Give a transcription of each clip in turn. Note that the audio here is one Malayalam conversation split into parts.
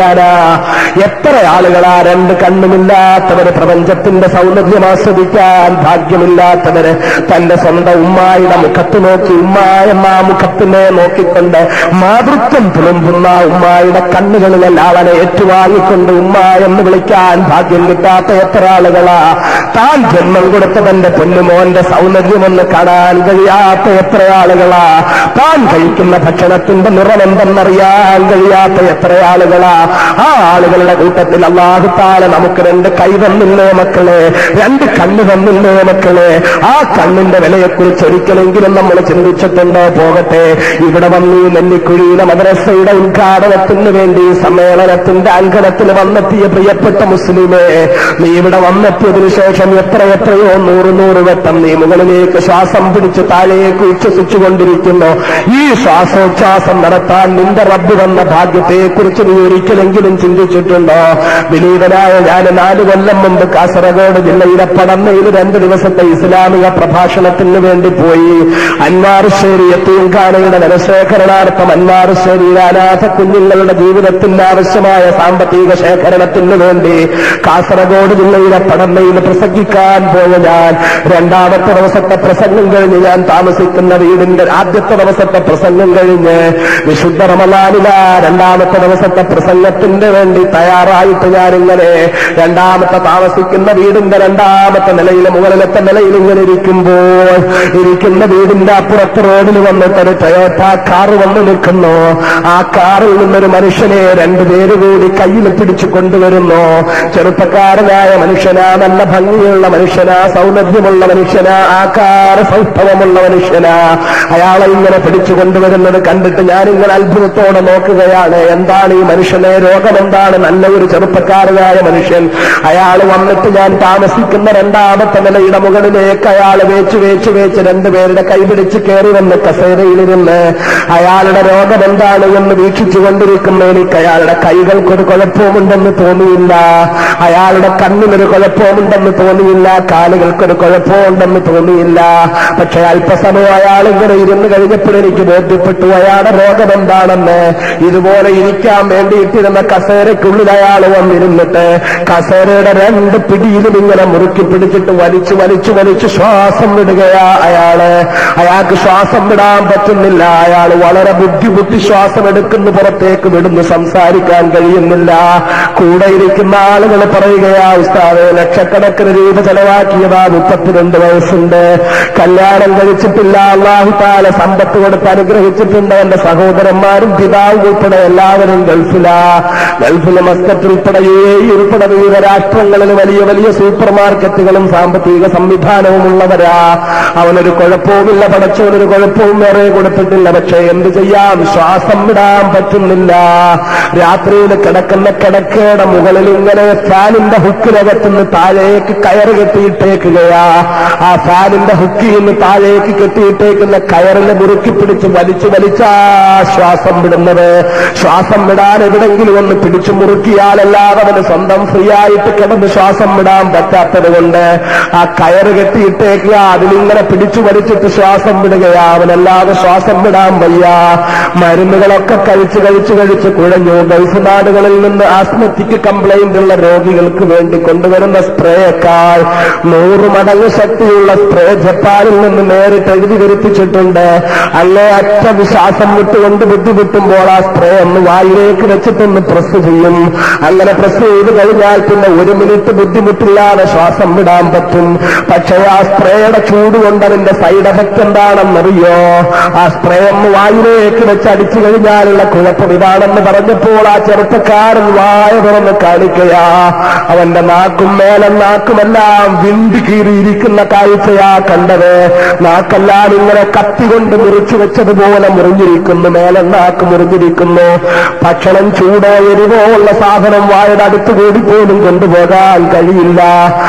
ജീവിക്കാനാ എത്ര ആളുകളാ രണ്ട് കണ്ണുമില്ലാത്തവര് പ്രപഞ്ചത്തിന്റെ സൗന്ദര്യം ആസ്വദിക്കാൻ ഭാഗ്യമില്ലാത്തവര് തന്റെ സ്വന്തം ഉമ്മായുടെ മുഖത്ത് നോക്കി ഉമ്മ എന്ന ആ മുഖത്തിനെ നോക്കിക്കൊണ്ട് മാതൃത്വം തുളുമ്പുന്ന ഉമ്മായുടെ കണ്ണുകളിലെ ലാളനെ ഏറ്റുവാങ്ങിക്കൊണ്ട് ഉമ്മ എന്ന് വിളിക്കാൻ ഭാഗ്യം കിട്ടാത്ത എത്ര ആളുകളാ താൻ ജന്മം കൊടുത്ത തന്റെ പൊന്നുമോന്റെ സൗന്ദര്യമൊന്ന് കാണാൻ കഴിയാത്ത എത്ര ആളുകളാ താൻ കഴിക്കുന്ന ഭക്ഷണത്തിന്റെ നിറം എന്തെന്നറിയാൻ കഴിയാത്ത എത്ര ആളുകളാ ആ ആളുകളുടെ കൂട്ടത്തിൽ അള്ളാഹുത്താല നമുക്ക് രണ്ട് കൈ തന്നില്ലേ മക്കളെ രണ്ട് കണ്ണ് തന്നില്ലേ മക്കളെ ആ കണ്ണിന്റെ വിലയെക്കുറിച്ച് ഒരിക്കലെങ്കിലും നമ്മൾ ചിന്തിച്ചിട്ടുണ്ടോ പോകട്ടെ ഇവിടെ വന്ന് ഈ നെല്ലിക്കുഴിയിലെ മദ്രസയുടെ ഉദ്ഘാടനത്തിന് വേണ്ടി സമ്മേളനത്തിന്റെ അങ്കണത്തിൽ വന്നെത്തിയ പ്രിയപ്പെട്ട മുസ്ലിമേ നീ ഇവിടെ വന്നെത്തിയതിനു ശേഷം എത്ര എത്രയോ നൂറ് നൂറ് വട്ടം നീ മുകളിലേക്ക് ശ്വാസം പിടിച്ച് താഴേക്ക് ഉച്ഛസിച്ചുകൊണ്ടിരിക്കുന്നു ഈ ശ്വാസോച്ഛ്വാസം നടത്താൻ നിന്റെ റബ്ബ് വന്ന ഭാഗ്യത്തെക്കുറിച്ച് നീ ഒരിക്കലെങ്കിലും ചിന്തിച്ചിട്ടുണ്ടോ വിനീതനായ ഞാൻ നാല് കൊല്ലം മുമ്പ് കാസർഗോഡ് ജില്ലയിലെ പടന്നയിൽ രണ്ട് ദിവസത്തെ ഇസ്ലാമിക പ്രഭാഷണത്തിന് വേണ്ടി പോയി അൻവാറുശ്ശേരി എത്തിയങ്കാനയുടെ ധനശേഖരണാർത്ഥം അൻവാറുശ്ശേരിയിലെ അനാഥ കുഞ്ഞുങ്ങളുടെ ജീവിതത്തിന് ആവശ്യമായ സാമ്പത്തിക ശേഖരണത്തിന് വേണ്ടി കാസർഗോഡ് ജില്ലയിലെ പടന്നയിൽ പ്രസംഗിക്കാൻ പോയ ഞാൻ രണ്ടാമത്തെ ദിവസത്തെ പ്രസംഗം കഴിഞ്ഞ് ഞാൻ താമസിക്കുന്ന വീടിന്റെ ആദ്യത്തെ ദിവസത്തെ പ്രസംഗം കഴിഞ്ഞ് വിശുദ്ധ റമലാനില രണ്ടാമത്തെ ദിവസത്തെ പ്രസംഗത്തിന് വേണ്ടി തയ്യാറായിട്ട് ഞാനിങ്ങനെ രണ്ടാമത്തെ താമസിക്കുന്ന വീടിന്റെ രണ്ടാമത്തെ നിലയിൽ മുകളിലത്തെ നിലയിൽ ഇങ്ങനെ ഇരിക്കുമ്പോൾ ഇരിക്കുന്ന വീടിന്റെ അപ്പുറത്ത് റോഡിൽ വന്നിട്ട് ഒരു ടൊയോട്ട കാർ വന്ന് നിൽക്കുന്നു ആ കാറിൽ നിന്നൊരു മനുഷ്യനെ രണ്ടുപേര് കൂടി കയ്യിൽ പിടിച്ചു കൊണ്ടുവരുന്നു ചെറുപ്പക്കാരനായ മനുഷ്യനാ നല്ല ഭംഗിയുള്ള മനുഷ്യനാ സൗന്ദര്യമുള്ള മനുഷ്യനാ ആകാര സൗഷ്ഠവമുള്ള മനുഷ്യനാ അയാളെ ഇങ്ങനെ പിടിച്ചു കൊണ്ടുവരുന്നത് കണ്ടിട്ട് ഞാനിങ്ങനെ അത്ഭുതത്തോടെ നോക്കുകയാണ് എന്താണ് ഈ മനുഷ്യനെ രോഗം എന്താണ് നല്ല ഒരു ചെറുപ്പക്കാരനായ മനുഷ്യൻ അയാൾ വന്നിട്ട് ഞാൻ താമസിക്കുന്ന രണ്ടാമത്തെ നിലയുടെ മുകളിലേക്ക് അയാൾ വേച്ച് വേച്ച് വേച്ച് രണ്ടുപേരുടെ കൈപിടിച്ച് കയറി വന്ന് കസേരയിലിരുന്ന് അയാളുടെ രോഗം എന്താണ് എന്ന് വീക്ഷിച്ചു കൊണ്ടിരിക്കുന്ന എനിക്ക് അയാളുടെ കൈകൾക്കൊരു കുഴപ്പവുമുണ്ടെന്ന് തോന്നിയില്ല അയാളുടെ കണ്ണിനൊരു കുഴപ്പവുമുണ്ടെന്ന് തോന്നിയില്ല കാലുകൾക്കൊരു കുഴപ്പമുണ്ടെന്ന് തോന്നിയില്ല പക്ഷെ അല്പസമയം അയാൾ ഇങ്ങനെ ഇരുന്ന് കഴിഞ്ഞപ്പോൾ എനിക്ക് ബോധ്യപ്പെട്ടു അയാളുടെ രോഗം എന്താണെന്ന് ഇതുപോലെ ഇരിക്കാൻ വേണ്ടിയിട്ടിരുന്ന കസേരയ്ക്കുള്ളിൽ അയാൾ വന്നിരുന്നിട്ട് കസേരയുടെ രണ്ട് പിടിയിലും ഇങ്ങനെ മുറുക്കി പിടിച്ചിട്ട് വലിച്ചു വലിച്ചു വലിച്ചു ശ്വാസം വിടുകയാ അയാള് അയാൾക്ക് ശ്വാസം വിടാൻ പറ്റുന്നില്ല അയാൾ വളരെ ബുദ്ധിമുട്ടി ശ്വാസം എടുക്കുന്നു പുറത്തേക്ക് വിടുന്നു സംസാരിക്കാൻ കഴിയുന്നില്ല കൂടെ ഇരിക്കുന്ന ആളുകൾ പറയുകയാ ഉസ്താദ് ലക്ഷക്കണക്കിന് രൂപ ചെലവാക്കിയതാ മുപ്പത്തിരണ്ട് വയസ്സുണ്ട് കല്യാണം കഴിച്ചിട്ടില്ല അള്ളാഹുത്താല സമ്പത്ത് കൊടുത്ത് അനുഗ്രഹിച്ചിട്ടുണ്ട് എന്റെ സഹോദരന്മാരും പിതാവും ഉൾപ്പെടെ എല്ലാവരും ഗൾഫിലാ ഗൾഫിലെ മസ്കറ്റ് ഉൾപ്പെടെ യു എ ഇ ഉൾപ്പെടെ വിവിധ രാഷ്ട്രങ്ങളിൽ വലിയ വലിയ സൂപ്പർ മാർക്കറ്റുകളും സാമ്പത്തിക സംവിധാനവും ഉള്ളവരാ അവനൊരു കുഴപ്പവുമില്ല പടച്ചവനൊരു കുഴപ്പവും വേറെ കൊടുത്തിട്ടില്ല പക്ഷേ എന്ത് ചെയ്യാം ശ്വാസം വിടാൻ പറ്റുന്നില്ല രാത്രിയിൽ കിടക്കുന്ന കിടക്കയുടെ മുകളിൽ ഇങ്ങനെ ഫാനിന്റെ ഹുക്കിനകത്തുനിന്ന് താഴേക്ക് കയറ് കെട്ടിയിട്ടേക്കുകയാ ആ ഫാനിന്റെ ഹുക്കിൽ നിന്ന് താഴേക്ക് കെട്ടിയിട്ടേക്കുന്ന കയറിനെ മുറുക്കി പിടിച്ച് വലിച്ചു വലിച്ചാ ശ്വാസം വിടുന്നത് ശ്വാസം വിടാൻ എവിടെങ്കിലും ഒന്ന് പിടിച്ചു മുറുക്കിയാലല്ലാതെ അവന് സ്വന്തം ഫ്രീ ആയിട്ട് കിടന്ന് ശ്വാസം വിടാൻ പറ്റാത്തത് കൊണ്ട് ആ കയറ് കെട്ടിയിട്ടേക്കുക അതിലിങ്ങനെ പിടിച്ചു വലിച്ചിട്ട് ശ്വാസം വിടുകയാ അവനല്ലാതെ ശ്വാസം വിടാൻ വയ്യ മരുന്നുകളൊക്കെ കഴിച്ച് കഴിച്ച് കഴിച്ച് കുഴഞ്ഞു ഗൾഫ് നാടുകളിൽ നിന്ന് ആസ്മത്തിക്ക് കംപ്ലൈന്റ് ഉള്ള രോഗികൾക്ക് വേണ്ടി കൊണ്ടുവരുന്ന സ്പ്രേയേക്കാൾ നൂറ് മടങ്ങ് ശക്തിയുള്ള സ്പ്രേ ജപ്പാനിൽ നിന്ന് നേരിട്ട് എഴുതി വരുത്തിച്ചിട്ടുണ്ട് അങ്ങേ അറ്റ ശ്വാസം വിട്ടുകൊണ്ട് ബുദ്ധിമുട്ടുമ്പോൾ ആ സ്പ്രേ ഒന്ന് വായിലേക്ക് വെച്ചിട്ടൊന്ന് പ്രസ് ചെയ്യും അങ്ങനെ പ്രസ് ചെയ്ത് കഴിഞ്ഞാൽ പിന്നെ ഒരു മിനിറ്റ് ബുദ്ധിമുട്ടില്ലാതെ ശ്വാസം വിടാൻ പറ്റും പക്ഷേ ആ സ്പ്രേയുടെ ചൂട് കൊണ്ട് അതിന്റെ സൈഡ് എഫക്ട് എന്താണെന്നറിയോ ആ സ്പ്രേ ഒന്ന് വായിലേക്ക് വെച്ച് അടിച്ചു കഴിഞ്ഞാലുള്ള കുഴപ്പം ഇതാണെന്ന് പറഞ്ഞപ്പോൾ ആ ചെറുപ്പക്കാരൻ വായ തുറന്ന് കാണിക്കയാ അവന്റെ നാക്കും മേലും നാക്കുമെല്ലാം വിണ്ടി കീറിയിരിക്കുന്ന കാഴ്ചയാ കണ്ടത് നാക്കെല്ലാം ഇങ്ങനെ കത്തി കൊണ്ട് മുറിച്ചു വെച്ചതുപോലെ മുറിഞ്ഞിരിക്കുന്നു മേലെ നാക്ക് മുറിഞ്ഞിരിക്കുന്നു ഭക്ഷണം ചൂടോ എരിവോ ഉള്ള സാധനം വായുടെ അടുത്ത് കൂടി പോലും കൊണ്ടുപോകാൻ കഴിയില്ല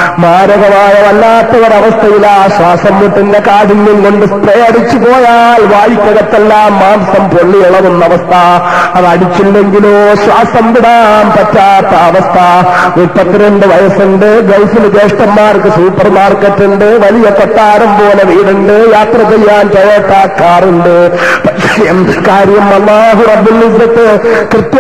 മാരകമായ വല്ലാത്ത ഒരവസ്ഥയിലാ ശ്വാസം മുട്ടിന്റെ കാഠിന്യം കൊണ്ട് സ്പ്രേ അടിച്ചു പോയാൽ വായിക്കകത്തെല്ലാം മാംസം പൊള്ളി ഇളവുന്ന അവസ്ഥ അത് അടിച്ചില്ലെങ്കിലോ ശ്വാസം വിടാൻ പറ്റാത്ത അവസ്ഥ മുപ്പത്തിരണ്ട് വയസ്സുണ്ട് ഗൾഫിൽ ജ്യേഷ്ഠന്മാർക്ക് സൂപ്പർ മാർക്കറ്റ് ഉണ്ട് വലിയ കൊട്ടാരം പോലെ വീടുണ്ട് യാത്ര ചെയ്യാൻ ടൊയോട്ട കാറുണ്ട് പക്ഷേ എന്ത് കാര്യം അള്ളാഹു റബ്ബുൽ ഇസ്സത്ത് കൃത്യമായ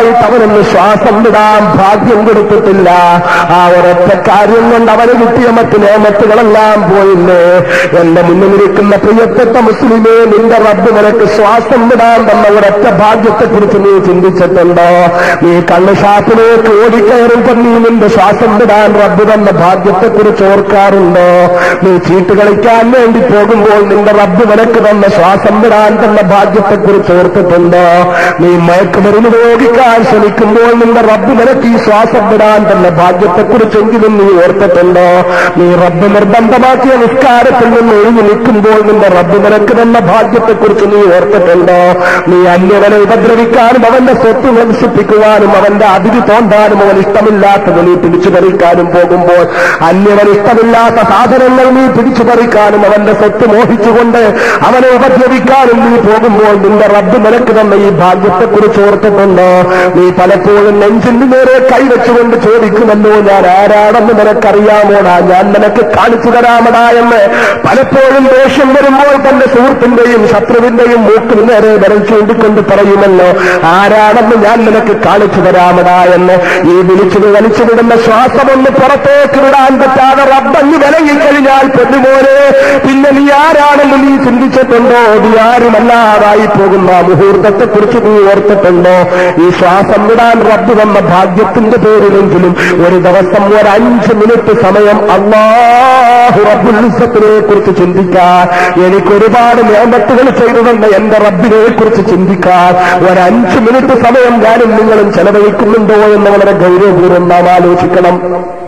സ്വന്തമായിട്ട് അവനൊന്ന് ശ്വാസം വിടാൻ ഭാഗ്യം കൊടുത്തിട്ടില്ല ആ ഒരൊറ്റ കാര്യം കൊണ്ട് അവന് കിട്ടിയ മറ്റ് നിയമത്തുകളെല്ലാം പോയില്ലേ എന്റെ മുന്നിലിരിക്കുന്ന പ്രിയപ്പെട്ട മുസ്ലിമേ നിന്റെ റബ്ബ് നിനക്ക് ശ്വാസം വിടാൻ തന്ന ഒരൊറ്റ ഭാഗ്യത്തെക്കുറിച്ച് നീ ചിന്തിച്ചിട്ടുണ്ടോ നീ കണ്ണ് ഷാപ്പിലേക്ക് ഓടിക്കയറുമ്പോൾ നീ നിന്റെ ശ്വാസം വിടാൻ റബ്ബ് തന്ന ഭാഗ്യത്തെക്കുറിച്ച് ഓർക്കാറുണ്ടോ നീ ചീട്ട് കളിക്കാൻ വേണ്ടി പോകുമ്പോൾ നിന്റെ റബ്ബ് നിനക്ക് തന്ന ശ്വാസം വിടാൻ തന്ന ഭാഗ്യത്തെക്കുറിച്ച് ഓർത്തിട്ടുണ്ടോ നീ മയക്കുമരുന്ന് രോഗിക്കാൻ ശ്രമിക്കുമ്പോൾ നിന്റെ റബ്ബ് നിനക്ക് ഈ ശ്വാസം വിടാൻ തന്ന ഭാഗ്യത്തെക്കുറിച്ചെങ്കിലും നീ ഓർത്തിട്ടുണ്ടോ നീ റബ്ബ് നിർബന്ധമാക്കിയ നിസ്കാരത്തിൽ നിന്ന് ഒഴിഞ്ഞു നിൽക്കുമ്പോൾ നിന്റെ റബ്ബ് നിനക്ക് തന്ന ഭാഗ്യത്തെക്കുറിച്ച് നീ ഓർത്തിട്ടുണ്ടോ നീ അന്യവനെ ഉപദ്രവിക്കാനും അവന്റെ സ്വത്ത് നശിപ്പിക്കുവാനും അവന്റെ അതിരി തോണ്ടാനും അവൻ ഇഷ്ടമില്ലാത്തത് നീ പിടിച്ചു പറിക്കാനും പോകുമ്പോൾ അന്യവൻ ഇഷ്ടമില്ലാത്ത സാധനങ്ങൾ നീ പിടിച്ചു പറിക്കാനും അവന്റെ സ്വത്ത് മോഹിച്ചുകൊണ്ട് അവനെ ഉപദ്രവിക്കാനും നീ പോകുമ്പോൾ നിന്റെ റബ്ബ് നിനക്ക് തന്ന ഈ ഭാഗ്യത്തെക്കുറിച്ച് ഓർത്തിട്ടുണ്ടോ നീ പലപ്പോഴും നെഞ്ചിന് നേരെ കൈവച്ചുകൊണ്ട് ചോദിക്കുമല്ലോ ഞാൻ ആരാണെന്ന് നിനക്കറിയാമോടാ ഞാൻ നിനക്ക് കാണിച്ചു തരാമടാ എന്ന് പലപ്പോഴും ദേഷ്യം വരുമ്പോൾ തന്റെ സുഹൃത്തിന്റെയും ശത്രുവിന്റെയും മൂക്കിന് നേരെ വിരൽ ചൂണ്ടിക്കൊണ്ട് പറയുമല്ലോ ആരാണെന്ന് ഞാൻ നിനക്ക് കാണിച്ചു തരാമടാ എന്ന് ഈ വിളിച്ചു വലിച്ചു വിടുന്ന ശ്വാസമൊന്ന് പുറത്തേക്ക് വിടാൻ പറ്റാതെ റബ്ബഞ്ഞ് വിലങ്ങിക്കഴിഞ്ഞാൽ പെണ്ണുമോനെ പിന്നെ നീ ആരാണെന്ന് നീ ചിന്തിച്ചിട്ടുണ്ടോ നീ ആരുമല്ലാതായി പോകുന്ന ആ മുഹൂർത്തത്തെക്കുറിച്ച് നീ ഓർത്തിട്ടുണ്ടോ ഈ ശ്വാസം വിടാൻ റബ്ബ് തന്ന ഭാഗ്യത്തിന്റെ പേരിലെങ്കിലും ഒരു ദിവസം ഒരു അഞ്ച് മിനിറ്റ് സമയം അള്ളാഹു റബ്ബുൽസത്തിനെ കുറിച്ച് ചിന്തിക്കാൻ എനിക്ക് ഒരുപാട് നിയമത്തുകൾ ചെയ്തു തന്ന എന്റെ റബ്ബിനെ കുറിച്ച് ചിന്തിക്കാൻ ഒരു അഞ്ച് മിനിറ്റ് സമയം ഞാനും നിങ്ങളും ചെലവഴിക്കുന്നുണ്ടോ എന്ന് വളരെ ഗൗരവപൂർവ്വം നാം ആലോചിക്കണം